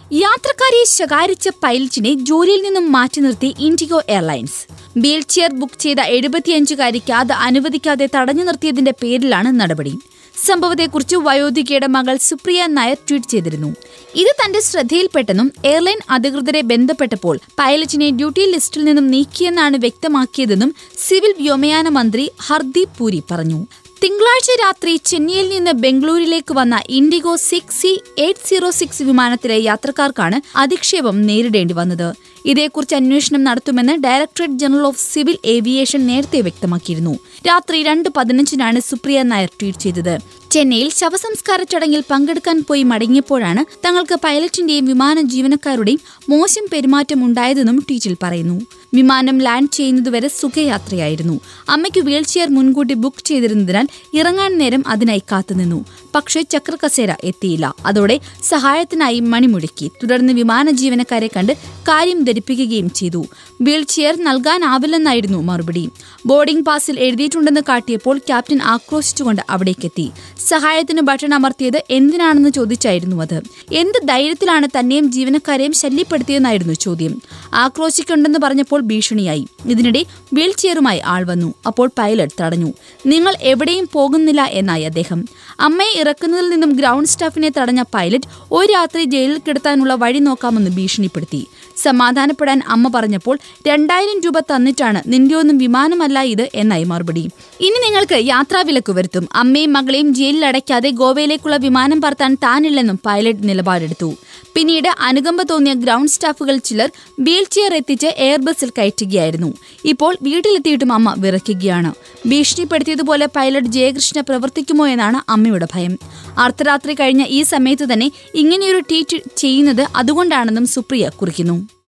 യാത്രക്കാരെ ശകാരിച്ച പൈലറ്റിനെ ജോലിയിൽ നിന്നും മാറ്റി നിർത്തി IndiGo airlines wheelchair book ചെയ്ത എഴുപത്തിയഞ്ചുകാരിക്ക് അത് അനുവദിക്കാതെ തടഞ്ഞു നിർത്തിയതിന്റെ പേരിലാണ് നടപടി സംഭവത്തെക്കുറിച്ച് വയോധികയുടെ മകൾ സുപ്രിയ നായർ ട്വീറ്റ് ചെയ്തിരുന്നു ഇത് തന്റെ ശ്രദ്ധയിൽപ്പെട്ടെന്നും എയർലൈൻ അധികൃതരെ ബന്ധപ്പെട്ടപ്പോൾ പൈലറ്റിനെ ഡ്യൂട്ടി ലിസ്റ്റിൽ നിന്നും നീക്കിയെന്നാണ് വ്യക്തമാക്കിയതെന്നും സിവിൽ വ്യോമയാന മന്ത്രി ഹർദീപ് പുരി പറഞ്ഞു തിങ്കളാഴ്ച രാത്രി ചെന്നൈയിൽ നിന്ന് ബംഗളൂരിലേക്ക് വന്ന IndiGo six C eight zero six വിമാനത്തിലെ യാത്രക്കാർക്കാണ് അധിക്ഷേപം നേരിടേണ്ടി വന്നത് ഇതേക്കുറിച്ച് അന്വേഷണം നടത്തുമെന്ന് directorate general of civil aviation നേരത്തെ വ്യക്തമാക്കിയിരുന്നു രാത്രി രണ്ട് പതിനഞ്ചിനാണ് സുപ്രിയ നായർ ട്വീറ്റ് ചെയ്തത് ചെന്നൈയിൽ ശവസംസ്കാര ചടങ്ങിൽ പങ്കെടുക്കാൻ പോയി മടങ്ങിയപ്പോഴാണ് തങ്ങൾക്ക് പൈലറ്റിന്റെയും വിമാന ജീവനക്കാരുടെയും മോശം പെരുമാറ്റം ഉണ്ടായതെന്നും ട്വീറ്റിൽ പറയുന്നു വിമാനം ലാൻഡ് ചെയ്യുന്നതുവരെ സുഖയാത്രയായിരുന്നു അമ്മയ്ക്ക് വീൽചെയർ മുൻകൂട്ടി ബുക്ക് ചെയ്തിരുന്നതിനാൽ ഇറങ്ങാൻ നേരം അതിനായി കാത്തുനിന്നു പക്ഷേ ചക്രകസേര എത്തിയില്ല അതോടെ സഹായത്തിനായി മണിമുഴക്കി തുടർന്ന് വിമാന ജീവനക്കാരെ കണ്ട് കാര്യം ധരിപ്പിക്കുകയും ചെയ്തു വീൽചെയർ നൽകാനാവില്ലെന്നായിരുന്നു മറുപടി ബോർഡിംഗ് പാസിൽ എഴുതിയിട്ടുണ്ടെന്ന് കാട്ടിയപ്പോൾ ക്യാപ്റ്റൻ ആക്രോശിച്ചുകൊണ്ട് അവിടേക്കെത്തി സഹായത്തിന് ബട്ടൺ അമർത്തിയത് എന്തിനാണെന്ന് ചോദിച്ചായിരുന്നു അത് എന്ത് ധൈര്യത്തിലാണ് തന്നെയും ജീവനക്കാരെയും ശല്യപ്പെടുത്തിയെന്നായിരുന്നു ചോദ്യം ആക്രോശിക്കുണ്ടെന്ന് പറഞ്ഞപ്പോൾ ഭീഷണിയായി ഇതിനിടെ വീൽ ചെയറുമായി ആൾ വന്നു അപ്പോൾ പൈലറ്റ് തടഞ്ഞു നിങ്ങൾ എവിടെയും പോകുന്നില്ല എന്നായി അദ്ദേഹം അമ്മയെ ഇറക്കുന്നതിൽ നിന്നും ഗ്രൗണ്ട് സ്റ്റാഫിനെ തടഞ്ഞ പൈലറ്റ് ഒരു രാത്രി ജയിലിൽ കിടത്താനുള്ള വഴി നോക്കാമെന്ന് ഭീഷണിപ്പെടുത്തി സമാധാനപ്പെടാൻ അമ്മ പറഞ്ഞപ്പോൾ രണ്ടായിരം രൂപ തന്നിട്ടാണ് നിന്റെയൊന്നും വിമാനമല്ല ഇത് എന്നായി മറുപടി ഇനി നിങ്ങൾക്ക് യാത്രാവിലക്ക് വരുത്തും അമ്മയും മകളെയും ജയിലിൽ അടയ്ക്കാതെ ഗോവയിലേക്കുള്ള വിമാനം പറത്താൻ താനില്ലെന്നും പൈലറ്റ് നിലപാടെടുത്തു പിന്നീട് അനുകമ്പ തോന്നിയ ഗ്രൗണ്ട് സ്റ്റാഫുകൾ ചിലർ വീൽ ചെയർ എത്തിച്ച് എയർബസിൽ കയറ്റുകയായിരുന്നു ഇപ്പോൾ വീട്ടിലെത്തിയിട്ടും അമ്മ വിറയ്ക്കുകയാണ് ഭീഷണിപ്പെടുത്തിയതുപോലെ പൈലറ്റ് ജയകൃഷ്ണ പ്രവർത്തിക്കുമോ എന്നാണ് അമ്മയുടെ ഭയം അർദ്ധരാത്രി കഴിഞ്ഞ ഈ സമയത്ത് തന്നെ ഇങ്ങനെയൊരു ട്വീറ്റ് ചെയ്യുന്നത് അതുകൊണ്ടാണെന്നും സുപ്രിയ കുറിക്കുന്നു